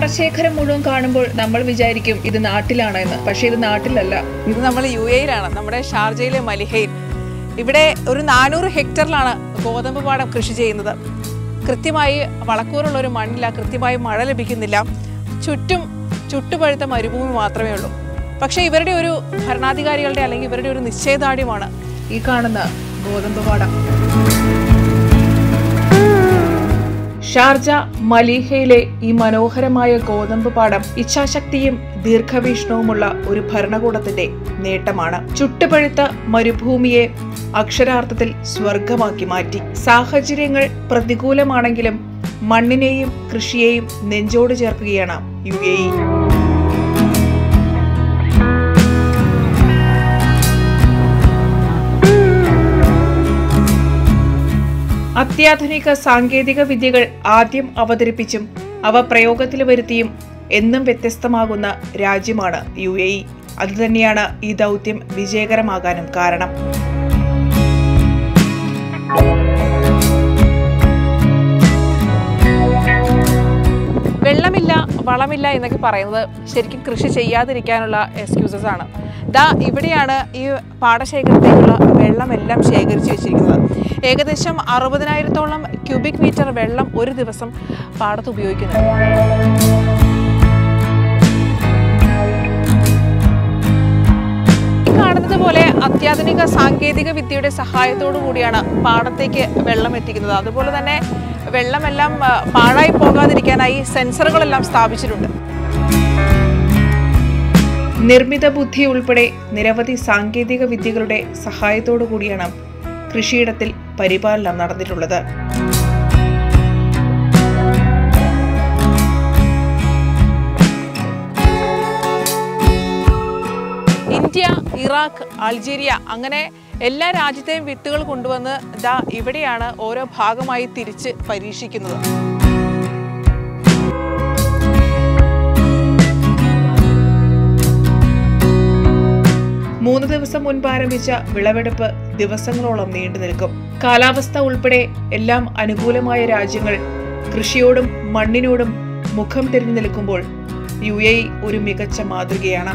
പാടശേഖരം മുഴുവൻ കാണുമ്പോൾ നമ്മൾ വിചാരിക്കും ഇത് നാട്ടിലാണ് എന്ന് പക്ഷെ ഇത് നാട്ടിലല്ല ഇത് നമ്മൾ യു എയിലാണ് നമ്മുടെ ഷാർജയിലെ മലിഹയിൽ ഇവിടെ ഒരു നാനൂറ് ഹെക്ടറിലാണ് ഗോതമ്പ് പാടം കൃഷി ചെയ്യുന്നത് കൃത്യമായി വളക്കൂറുള്ള ഒരു മണ്ണില്ല കൃത്യമായി മഴ ലഭിക്കുന്നില്ല ചുറ്റും ചുട്ടുപഴുത്ത മരുഭൂമി മാത്രമേ ഉള്ളൂ പക്ഷേ ഇവരുടെ ഒരു ഭരണാധികാരികളുടെ അല്ലെങ്കിൽ ഇവരുടെ ഒരു നിശ്ചയദാർഢ്യമാണ് ഈ കാണുന്ന ഗോതമ്പ് പാടം ഷാർജ മലീഹയിലെ ഈ മനോഹരമായ ഗോതമ്പ് പാടം ഇച്ഛാശക്തിയും ദീർഘവീക്ഷണവുമുള്ള ഒരു ഭരണകൂടത്തിന്റെ നേട്ടമാണ് ചുട്ടുപഴുത്ത മരുഭൂമിയെ അക്ഷരാർത്ഥത്തിൽ സ്വർഗമാക്കി മാറ്റി സാഹചര്യങ്ങൾ പ്രതികൂലമാണെങ്കിലും മണ്ണിനെയും കൃഷിയെയും നെഞ്ചോട് ചേർക്കുകയാണ് യു എ ഇ അത്യാധുനിക സാങ്കേതിക വിദ്യകൾ ആദ്യം അവതരിപ്പിച്ചും അവ പ്രയോഗത്തിൽ വരുത്തിയും എന്നും വ്യത്യസ്തമാകുന്ന രാജ്യമാണ് യു എ ഇ അതുതന്നെയാണ് ഈ ദൗത്യം വിജയകരമാകാനും കാരണം വെള്ളമില്ല വളമില്ല എന്നൊക്കെ പറയുന്നത് ശരിക്കും കൃഷി ചെയ്യാതിരിക്കാനുള്ള എക്സ്ക്യൂസസ് ആണ് ദാ ഇവിടെയാണ് ഈ പാടശേഖരത്തേക്കുള്ള വെള്ളമെല്ലാം ശേഖരിച്ച് വെച്ചിരിക്കുന്നത് ഏകദേശം അറുപതിനായിരത്തോളം ക്യൂബിക് മീറ്റർ വെള്ളം ഒരു ദിവസം പാടത്ത് ഉപയോഗിക്കുന്നുണ്ട് ഈ കാണുന്നത് പോലെ അത്യാധുനിക സാങ്കേതിക വിദ്യയുടെ സഹായത്തോടു കൂടിയാണ് പാടത്തേക്ക് വെള്ളം എത്തിക്കുന്നത് അതുപോലെ തന്നെ വെള്ളമെല്ലാം ആ, പാഴായി പോകാതിരിക്കാനായി സെൻസറുകളെല്ലാം സ്ഥാപിച്ചിട്ടുണ്ട് നിർമ്മിത ബുദ്ധി ഉൾപ്പെടെ നിരവധി സാങ്കേതിക വിദ്യകളുടെ സഹായത്തോടു കൂടിയാണ് കൃഷിയിടത്തിൽ പരിപാലനം നടന്നിട്ടുള്ളത് ഇന്ത്യ ഇറാഖ് അൾജീരിയ അങ്ങനെ എല്ലാ രാജ്യത്തെയും വിത്തുകൾ കൊണ്ടുവന്ന് ദാ ഇവിടെയാണ് ഓരോ ഭാഗമായി തിരിച്ച് പരീക്ഷിക്കുന്നത് മൂന്ന് ദിവസം മുൻപ് ആരംഭിച്ച വിളവെടുപ്പ് ദിവസങ്ങളോളം നീണ്ടു നിൽക്കും കാലാവസ്ഥ ഉൾപ്പെടെ എല്ലാം അനുകൂലമായ രാജ്യങ്ങൾ കൃഷിയോടും മണ്ണിനോടും മുഖം തിരിഞ്ഞു നിൽക്കുമ്പോൾ യു എ ഇ ഒരു മികച്ച മാതൃകയാണ്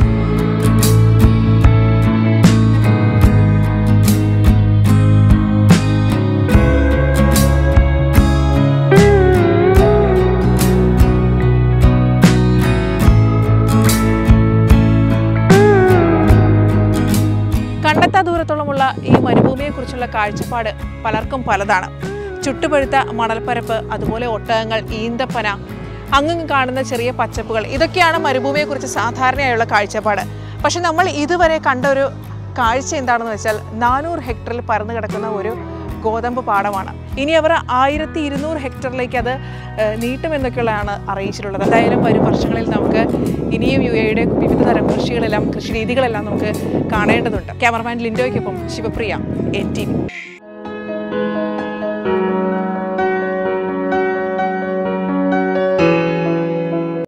കണ്ടെത്താ ദൂരത്തോളമുള്ള ഈ മരുഭൂമിയെക്കുറിച്ചുള്ള കാഴ്ചപ്പാട് പലർക്കും പലതാണ് ചുട്ടുപഴുത്ത മണൽപ്പരപ്പ് അതുപോലെ ഒട്ടകങ്ങൾ ഈന്തപ്പന അങ്ങ് കാണുന്ന ചെറിയ പച്ചപ്പുകൾ ഇതൊക്കെയാണ് മരുഭൂമിയെക്കുറിച്ച് സാധാരണയായുള്ള കാഴ്ചപ്പാട് പക്ഷെ നമ്മൾ ഇതുവരെ കണ്ട ഒരു കാഴ്ച എന്താണെന്ന് വെച്ചാൽ നാനൂറ് ഹെക്ടറിൽ പരന്നു കിടക്കുന്ന ഒരു ഗോതമ്പ് പാടമാണ് ഇനി അവർ ആയിരത്തി ഇരുന്നൂറ് ഹെക്ടറിലേക്ക് അത് ഏഹ്, നീട്ടുമെന്നൊക്കെയുള്ളതാണ് അറിയിച്ചിട്ടുള്ളത് എന്തായാലും വരും വർഷങ്ങളിൽ നമുക്ക് ഇനിയും യു എയുടെ വിവിധ തരം കൃഷികളെല്ലാം കൃഷി രീതികളെല്ലാം നമുക്ക് കാണേണ്ടതുണ്ട് ക്യാമറമാൻ ലിൻഡോയ്ക്കൊപ്പം ശിവപ്രിയ എൻ ടി വി